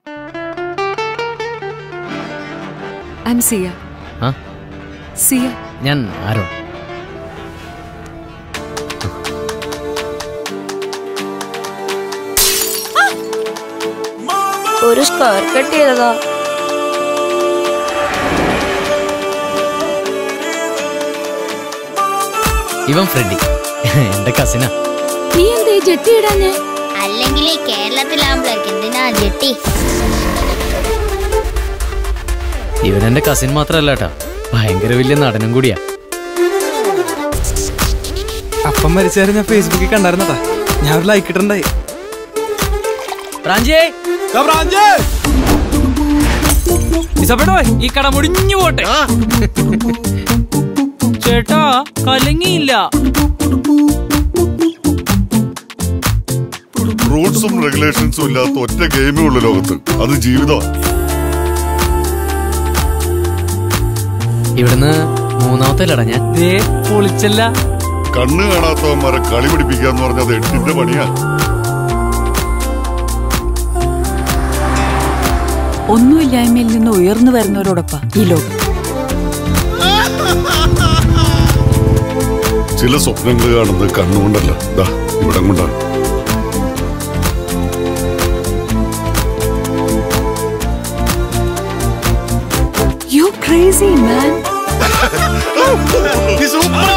I M സിയ ആ സിയ ഞാൻ Aaron ഒരു സ്ക്വയർ കട്ട് ചെയ്തതാ ഇവൻ ഫ്രെഡി എന്റെ കസിനാ നീ എന്താ ഈ ജെട്ടി ഇടാഞ്ഞേ അല്ലെങ്കിൽ ഈ കേരളത്തിലാകുമ്പോഴേക്ക് എന്തിനാ ജെട്ടി ഇവൻ എന്റെ കസിൻ മാത്രല്ല കേട്ടാ ഭയങ്കര വലിയ നടനും കൂടിയാ അപ്പം മരിച്ചാലും ഞാൻ ഫേസ്ബുക്കിൽ കണ്ടായിരുന്നതാ ഞാൻ ഒരു ലൈക്ക് ഇട്ടുണ്ടായി പ്രാഞ്ചേ ഇസപ്പെട്ടോ ഈ കട മുടിഞ്ഞു പോട്ടെ ചേട്ടാ കലങ്ങിയില്ല റൂൾസും റെഗുലേഷൻസും ഇല്ലാത്ത ഒറ്റ ഗെയിമേ ഉള്ളു ലോകത്ത് അത് ജീവിതമാണ് ഇവിടുന്ന് മൂന്നാമത്തെ ലടാ ഞാൻ ദേ പൊളിച്ചല്ല കണ്ണ് കാണാത്തവന്മാരെ കളി പിടിപ്പിക്കുക എന്ന് പറഞ്ഞത് എട്ടിന്റെ പണിയാ ഒന്നുമില്ലായ്മയിൽ നിന്ന് ഉയർന്നു വരുന്നവരോടൊപ്പം ഈ ലോകം ചില സ്വപ്നങ്ങൾ കാണുന്നത് കണ്ണുകൊണ്ടല്ല ദാ ഇവിടം കൊണ്ടാണ് യു ക്രേസി മാൻ സൂപ്പർ